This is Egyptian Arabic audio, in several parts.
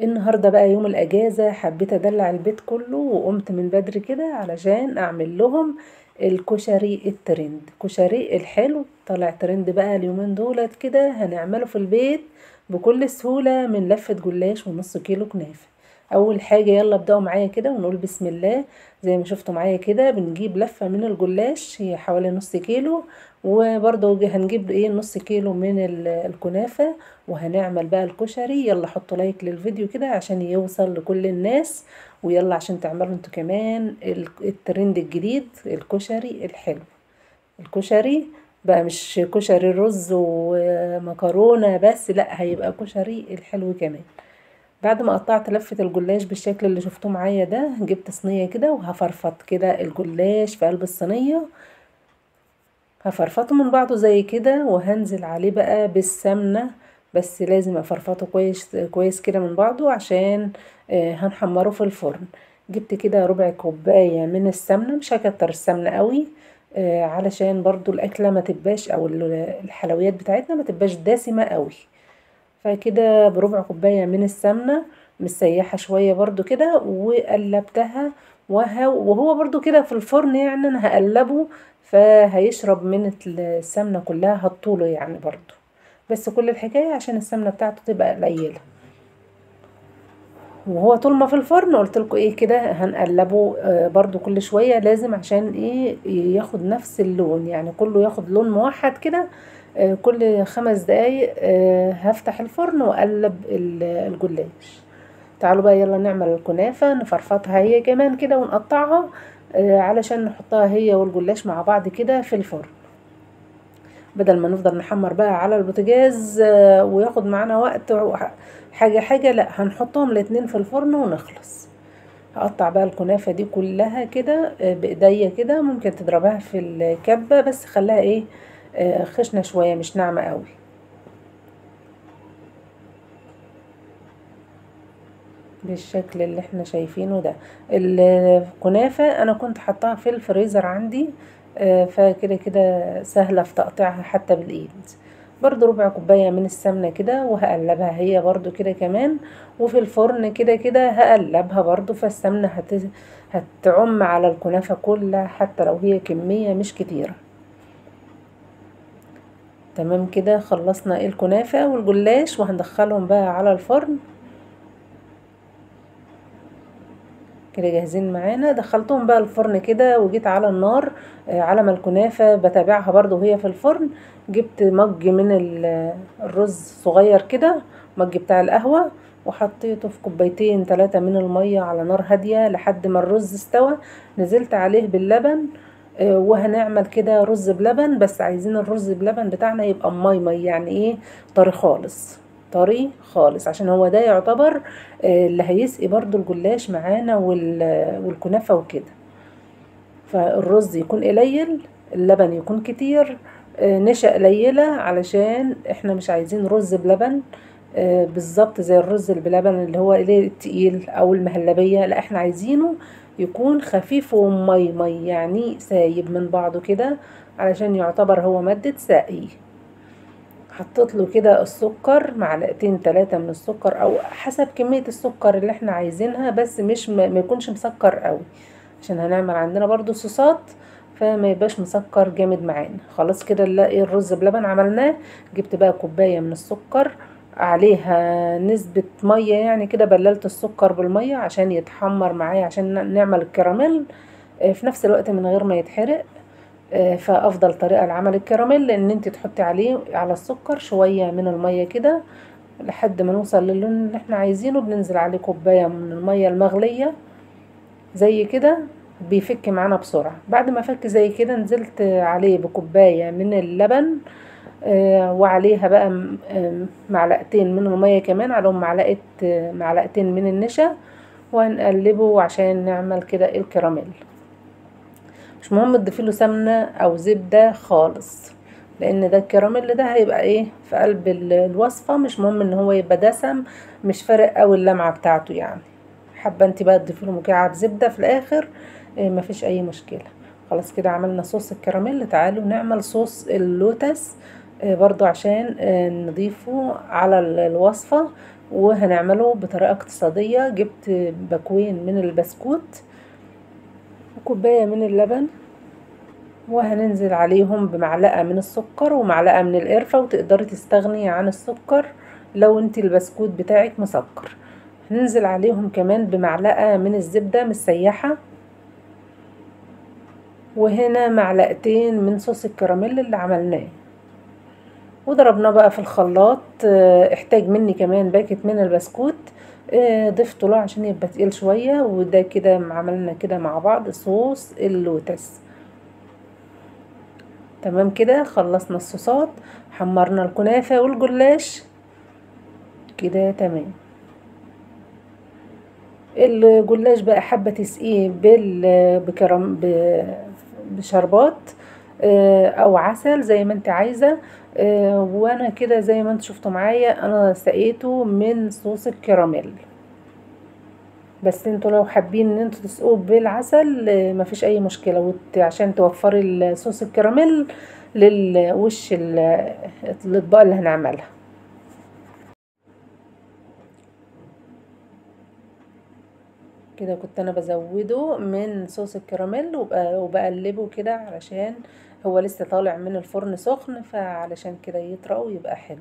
النهارده بقى يوم الاجازه حبيت ادلع البيت كله وقمت من بدري كده علشان اعمل لهم الكشري الترند كشري الحلو طالع ترند بقى اليومين دولت كده هنعمله في البيت بكل سهوله من لفه جلاش ونص كيلو كنافه اول حاجه يلا ابداوا معايا كده ونقول بسم الله زي ما شفتوا معايا كده بنجيب لفه من الجلاش هي حوالي نص كيلو وبرضه هنجيب ايه نص كيلو من الكنافه وهنعمل بقى الكشري يلا حطوا لايك للفيديو كده عشان يوصل لكل الناس ويلا عشان تعملوا انتوا كمان الترند الجديد الكشري الحلو الكشري بقى مش كشري رز ومكرونه بس لا هيبقى كشري الحلو كمان بعد ما قطعت لفة الجلاش بالشكل اللي شفتوه معايا ده جبت صينية كده وهفرفط كده الجلاش في قلب الصينية هفرفطه من بعضه زي كده وهنزل عليه بقى بالسمنة بس لازم افرفطه كويس كويس كده من بعضه عشان هنحمره في الفرن جبت كده ربع كوباية من السمنة مش هكتر السمنة قوي علشان برضو الاكلة ما تبقاش او الحلويات بتاعتنا ما تبقاش دسمة قوي فكده بربع كوباية من السمنة مسيحة شوية برضو كده وقلبتها وهو برضو كده في الفرن يعني انا هقلبه فهيشرب من السمنة كلها هتطوله يعني برضو بس كل الحكاية عشان السمنة بتاعته تبقى قليلة وهو طول ما في الفرن قلت لكم ايه كده هنقلبه برضو كل شوية لازم عشان ايه ياخد نفس اللون يعني كله ياخد لون موحد كده كل خمس دقايق هفتح الفرن واقلب الجلاش تعالوا بقى يلا نعمل الكنافة نفرفطها هي كمان كده ونقطعها علشان نحطها هي والجلاش مع بعض كده في الفرن بدل ما نفضل نحمر بقى على البوتاجاز وياخد معانا وقت حاجة حاجة لا هنحطهم الاتنين في الفرن ونخلص هقطع بقى الكنافة دي كلها كده بايديا كده ممكن تضربها في الكبة بس خليها ايه خشنة شوية مش ناعمة قوي بالشكل اللي احنا شايفينه ده الكنافة انا كنت حطاها في الفريزر عندي فكده كده سهلة في تقطيعها حتى بالايد برضو ربع كوباية من السمنة كده وهقلبها هي برضو كده كمان وفي الفرن كده كده هقلبها برضو فالسمنة هت... هتعم على الكنافة كلها حتى لو هي كمية مش كتيرة تمام كده خلصنا الكنافة والجلاش وهندخلهم بقى على الفرن كده جاهزين معانا دخلتهم بقى الفرن كده وجيت على النار على ما الكنافة بتابعها برضو وهي في الفرن جبت مج من الرز صغير كده مج بتاع القهوة وحطيته في كوبايتين ثلاثة من المية على نار هادية لحد ما الرز استوى نزلت عليه باللبن وهنعمل كده رز بلبن بس عايزين الرز بلبن بتاعنا يبقى مي مي يعني ايه طري خالص طري خالص عشان هو ده يعتبر اللي هيسقي برضو الجلاش معانا والكنافة وكده فالرز يكون قليل اللبن يكون كتير نشا قليلة علشان احنا مش عايزين رز بلبن بالظبط زي الرز اللي بلبن اللي هو التقيل او المهلبية لا احنا عايزينه يكون خفيف ومي مي يعني سايب من بعضه كده علشان يعتبر هو مادة ساقي حطيت له كده السكر معلقتين ثلاثة من السكر او حسب كمية السكر اللي احنا عايزينها بس مش ما يكونش مسكر قوي عشان هنعمل عندنا برضو صوصات فما يبقاش مسكر جامد معانا خلاص كده نلاقي الرز بلبن عملناه جبت بقى كوباية من السكر عليها نسبة مية يعني كده بللت السكر بالمية عشان يتحمر معايا عشان نعمل الكراميل في نفس الوقت من غير ما يتحرق فافضل طريقة لعمل الكراميل ان انت تحطي عليه على السكر شوية من المية كده لحد ما نوصل للون اللي احنا عايزينه بننزل عليه كوباية من المية المغلية زي كده بيفك معانا بسرعة بعد ما فك زي كده نزلت عليه بكوباية من اللبن آه وعليها بقى معلقتين من المية كمان عليهم معلقة معلقتين من النشا وهنقلبه عشان نعمل كده الكراميل مش مهم تضيفي له سمنة او زبدة خالص لان ده الكراميل ده هيبقى ايه في قلب الوصفة مش مهم ان هو يبقى دسم مش فارق اوي اللمعة بتاعته يعني حابة انت بقى تضيفي له مكعب زبدة في الاخر إيه مفيش اي مشكلة خلاص كده عملنا صوص الكراميل تعالوا نعمل صوص اللوتس برضو عشان نضيفه على الوصفة وهنعمله بطريقة اقتصادية جبت باكوين من البسكوت وكوباية من اللبن وهننزل عليهم بمعلقة من السكر ومعلقة من القرفة وتقدري تستغني عن السكر لو انت البسكوت بتاعك مسكر هننزل عليهم كمان بمعلقة من الزبدة مسيحة وهنا معلقتين من صوص الكراميل اللي عملناه وضربناه بقى في الخلاط اه احتاج مني كمان باكت من البسكوت اه ضفته له عشان يبقى تقيل شوية وده كده عملنا كده مع بعض صوص اللوتس تمام كده خلصنا الصوصات حمرنا الكنافة والجلاش كده تمام الجلاش بقى حابة تسقيه بال بكرم بشربات او عسل زي ما انت عايزة وانا كده زي ما انت شفتوا معايا انا سقيته من صوص الكراميل بس انتوا لو حابين ان انتوا تسقوه بالعسل مفيش اي مشكلة عشان توفري صوص الكراميل للوش الاطباق اللي هنعملها كده كنت انا بزوده من صوص الكراميل وبقلبه كده علشان هو لسه طالع من الفرن سخن فعلشان كده يطرى ويبقى حلو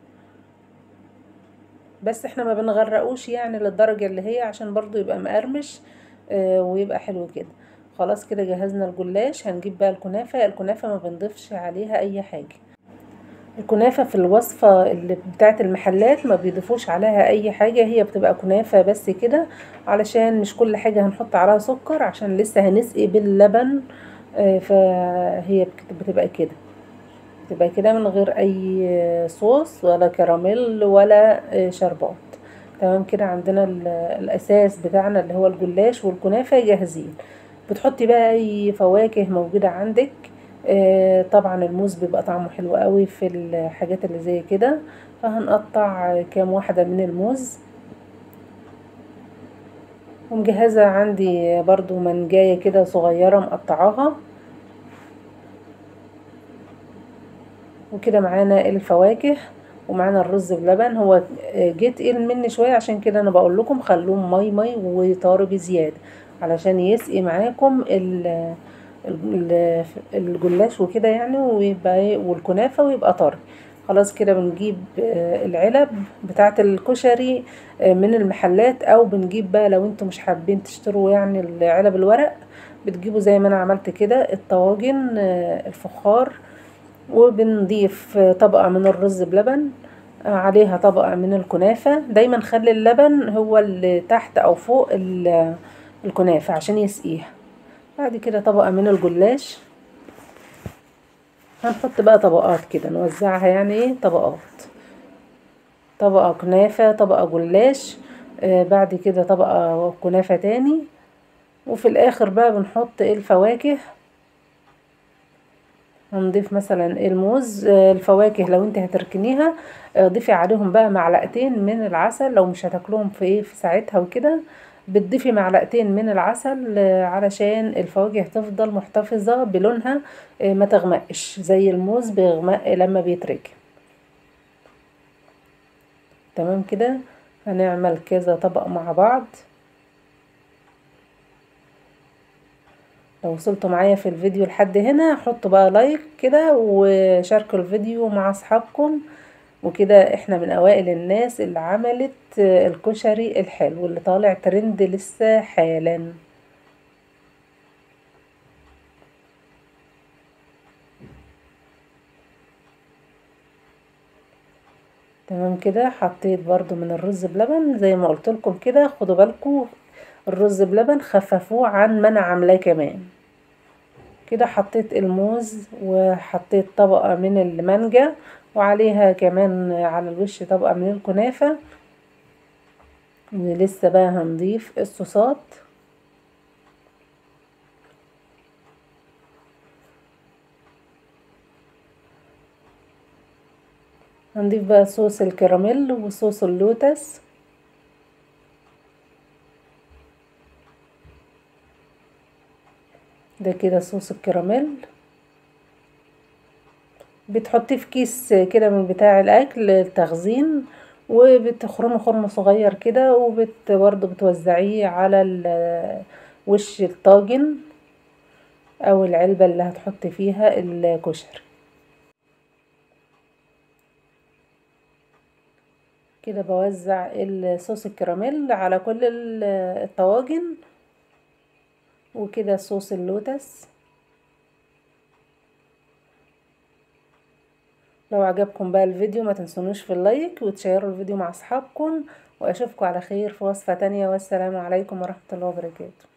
بس احنا ما بنغرقوش يعني للدرجة اللي هي عشان برضو يبقى مقرمش اه ويبقى حلو كده خلاص كده جهزنا الجلاش هنجيب بقى الكنافة الكنافة ما بنضيفش عليها اي حاجة الكنافة في الوصفة اللي بتاعت المحلات ما بيضيفوش عليها اي حاجة هي بتبقى كنافة بس كده علشان مش كل حاجة هنحط عليها سكر عشان لسه هنسقي باللبن اه فهي بتبقى كده بتبقى كده من غير اي صوص ولا كراميل ولا شربات تمام كده عندنا الاساس بتاعنا اللي هو الجلاش والكنافة جاهزين بتحطي بقى اي فواكه موجودة عندك آه طبعا الموز بيبقى طعمه حلو قوي في الحاجات اللي زي كده فهنقطع كام واحدة من الموز ومجهزة عندي برضو منجاية كده صغيرة مقطعاها وكده معانا الفواكه ومعانا الرز بلبن هو جه تقيل مني شويه عشان كده انا بقول لكم خلوه مي مي وطاري بزياده علشان يسقي معاكم الجلاش وكده يعني ويبقى والكنافه ويبقى طري خلاص كده بنجيب العلب بتاعه الكشري من المحلات او بنجيب بقى لو انتم مش حابين تشتروا يعني العلب الورق بتجيبوا زي ما انا عملت كده الطواجن الفخار وبنضيف طبقة من الرز بلبن عليها طبقة من الكنافة دايما خلي اللبن هو اللي تحت او فوق الكنافة عشان يسقيها بعد كده طبقة من الجلاش هنحط بقى طبقات كده نوزعها يعني ايه طبقات طبقة كنافة طبقة جلاش آه بعد كده طبقة كنافة تاني وفي الاخر بقى بنحط الفواكه هنضيف مثلا الموز الفواكه لو انت هتركنيها ضيفي عليهم بقى معلقتين من العسل لو مش هتاكلوهم في ايه في ساعتها وكده بتضيفي معلقتين من العسل علشان الفواكه تفضل محتفظة بلونها ما تغمقش زي الموز بيغمق لما بيتركن تمام كده هنعمل كذا طبق مع بعض لو وصلتوا معايا في الفيديو لحد هنا حطوا بقى لايك كده وشاركوا الفيديو مع اصحابكم وكده احنا من اوائل الناس اللي عملت الكشري الحلو اللي طالع ترند لسه حالا تمام كده حطيت برضو من الرز بلبن زي ما قلت لكم كده خدوا بالكم الرز بلبن خففوه عن ما انا عاملاه كمان كده حطيت الموز وحطيت طبقة من المانجا وعليها كمان على الوش طبقة من الكنافة لسه بقى هنضيف الصوصات هنضيف بقى صوص الكراميل وصوص اللوتس ده كده صوص الكراميل بتحطيه في كيس كده من بتاع الاكل التخزين وبتخرمي خرم صغير كده وبت برضه بتوزعيه على وش الطاجن او العلبة اللي هتحط فيها الكشري كده بوزع الصوص الكراميل على كل الطواجن وكده صوص اللوتس لو عجبكم بقى الفيديو ما تنسونوش في اللايك وتشيروا الفيديو مع اصحابكم واشوفكم على خير في وصفة تانية والسلام عليكم ورحمة الله وبركاته